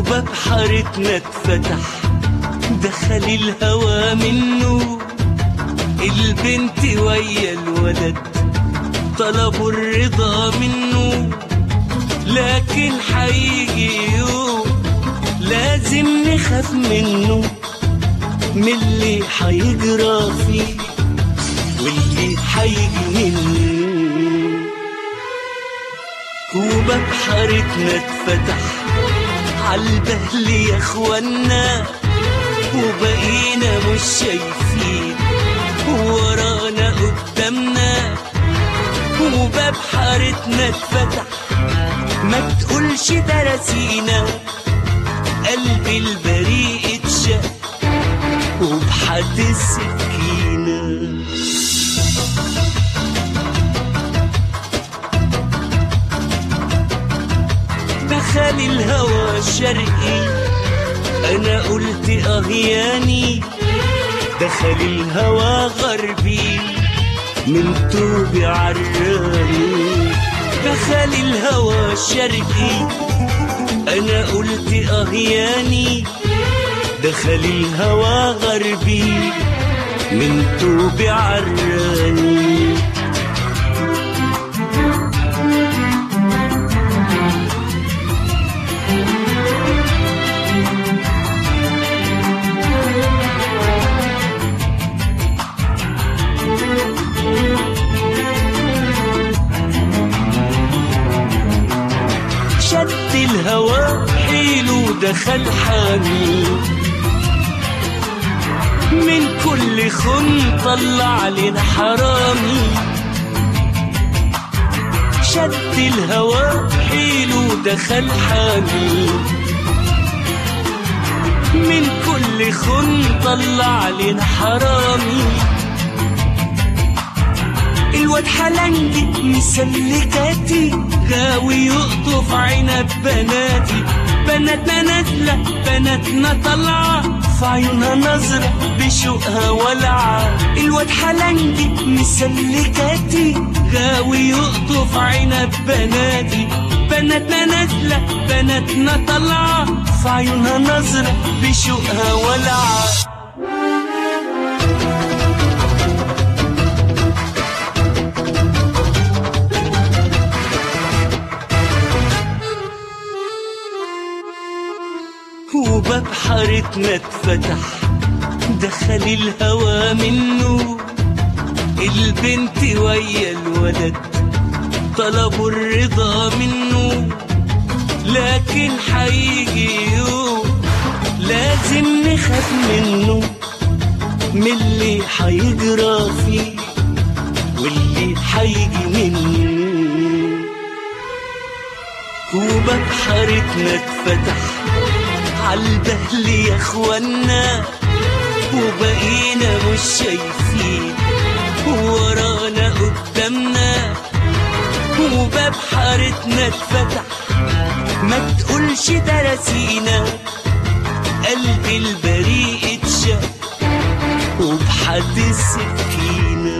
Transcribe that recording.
وباب حارتنا اتفتح دخل الهوى منه البنت ويا الولد طلبوا الرضا منه لكن حيجي يوم لازم نخاف منه من اللي حيجرى فيه واللي حيجي منه وباب حارتنا اتفتح عالبهل يا اخوانا وبقينا مش شايفين ورانا قدامنا وباب حارتنا اتفتح ما تقولش ده رسينا قلبي البريء اتشق وبحد السكينه دخل الهوى شرقي انا قلت اغياني دخل الهوى غربي من توبي عراني دخل الهوى شرقي انا قلت اغياني دخل الهوى غربي من توبي عراني شد الهوى حيله دخل حامي من كل خن طلع لنا حرامي شد الهوى حيله دخل حامي من كل خن طلع لنا حرامي الواد حلنجي مسلكاتي غاوي يقطف عنب بناتي بناتنا نازلة بناتنا طالعة في عيونها نظرة بشوقها ولعة الواد حلنجي مسلكاتي غاوي يقطف عنب بناتي بناتنا نازلة بناتنا طالعة في عيونها نظرة بشوقها ولعة وباب حارتنا اتفتح دخل الهوى منه البنت ويا الولد طلبوا الرضا منه لكن حيجي يوم لازم نخاف منه من اللي حيجرى فيه واللي حيجي منه وباب حارتنا اتفتح عالبهل يا اخوانا وبقينا مش شايفين ورانا قدامنا وباب حارتنا اتفتح ما تقولش ده رسينا قلبي البريء اتشق وبحد السكينه